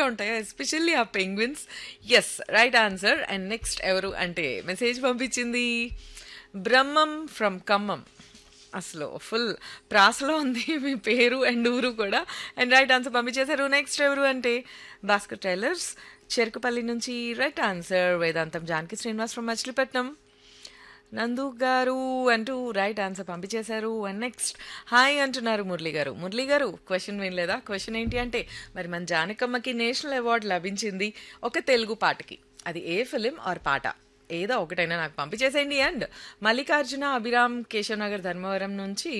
ఉంటాయో ఎస్పెషల్లీ ఆ penguins yes right answer and next ఎవరు అంటే మెసేజ్ పంపించింది బ్రహ్మం ఫ్రమ్ ఖమ్మం అసలు ఫుల్ ప్రాసలో ఉంది మీ పేరు అండ్ ఊరు కూడా అండ్ రైట్ ఆన్సర్ పంపించేశారు నెక్స్ట్ ఎవరు అంటే భాస్కర్ టైలర్స్ చెరుకుపల్లి నుంచి రైట్ ఆన్సర్ వేదాంతం జానకి శ్రీనివాస్ ఫ్రమ్ మచిలీపట్నం నందు గారు అంటూ రైట్ ఆన్సర్ పంపించేశారు అండ్ నెక్స్ట్ హాయ్ అంటున్నారు మురళి గారు మురళి గారు క్వశ్చన్ వినలేదా క్వశ్చన్ ఏంటి అంటే మరి మన జానకమ్మకి నేషనల్ అవార్డు లభించింది ఒక తెలుగు పాటకి అది ఏ ఫిలిం ఆర్ పాట ఏదో ఒకటైనా నాకు పంపించేసేయండి అండ్ మల్లికార్జున అభిరామ్ కేశవ్ నగర్ ధర్మవరం నుంచి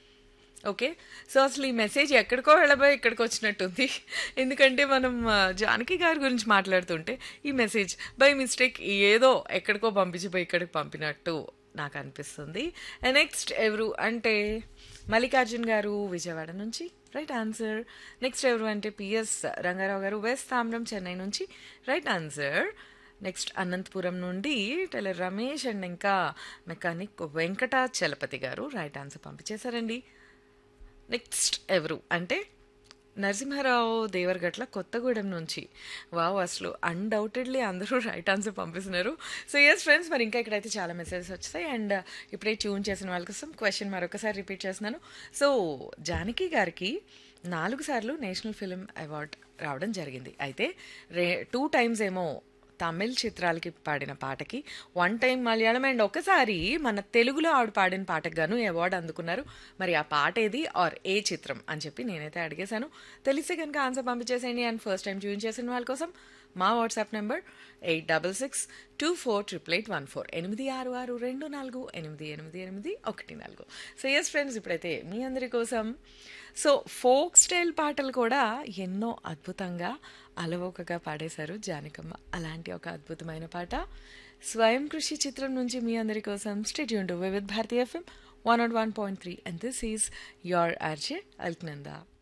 ఓకే సో అసలు ఈ మెసేజ్ ఎక్కడికో వెళ్ళబోయి ఇక్కడికి వచ్చినట్టుంది ఎందుకంటే మనం ఆ, జానకి గారి గురించి మాట్లాడుతుంటే ఈ మెసేజ్ బై మిస్టేక్ ఏదో ఎక్కడికో పంపించిపోయి ఇక్కడికి పంపినట్టు నాకు అనిపిస్తుంది అండ్ నెక్స్ట్ ఎవరు అంటే మల్లికార్జున్ గారు విజయవాడ నుంచి రైట్ ఆన్సర్ నెక్స్ట్ ఎవరు అంటే పిఎస్ రంగారావు గారు వెస్ట్ తామ్రం చెన్నై నుంచి రైట్ ఆన్సర్ నెక్స్ట్ అనంతపురం నుండి టైలర్ రమేష్ అండ్ ఇంకా మెకానిక్ వెంకట చలపతి గారు రైట్ ఆన్సర్ పంపించేశారండి నెక్స్ట్ ఎవరు అంటే నరసింహారావు దేవరగట్ల కొత్తగూడెం నుంచి వావ్ అసలు అన్డౌటెడ్లీ అందరూ రైట్ ఆన్సర్ పంపిస్తున్నారు సో ఎస్ ఫ్రెండ్స్ మరి ఇంకా ఇక్కడైతే చాలా మెసేజెస్ వచ్చాయి అండ్ ఇప్పుడే ట్యూన్ చేసిన వాళ్ళ కోసం క్వశ్చన్ మరొకసారి రిపీట్ చేస్తున్నాను సో జానకి గారికి నాలుగు సార్లు నేషనల్ ఫిలిం అవార్డ్ రావడం జరిగింది అయితే రే టూ టైమ్స్ ఏమో తమిళ్ చిత్రాలకి పాడిన పాటకి వన్ టైం మలయాళం అండ్ ఒకసారి మన తెలుగులో ఆవిడ పాడిన పాటకు గాను ఈ అవార్డు అందుకున్నారు మరి ఆ పాట ఏది ఆర్ ఏ చిత్రం అని చెప్పి నేనైతే అడిగేశాను తెలిస్తే కనుక ఆన్సర్ పంపించేసేయండి అండ్ ఫస్ట్ టైం చూన్ చేసిన వాళ్ళ కోసం మా WhatsApp number eight double six two four triple eight one four ఎనిమిది ఆరు ఆరు రెండు నాలుగు ఎనిమిది ఎనిమిది ఎనిమిది ఒకటి నాలుగు సో ఎస్ ఫ్రెండ్స్ ఇప్పుడైతే మీ అందరి కోసం సో ఫోక్ స్టైల్ పాటలు కూడా ఎన్నో అద్భుతంగా అలవోకగా పాడేశారు జానకమ్మ అలాంటి ఒక అద్భుతమైన పాట స్వయం కృషి చిత్రం నుంచి మీ అందరి కోసం stay tuned to Vividh Bharati F M one not one point three and this is your R J Alaknanda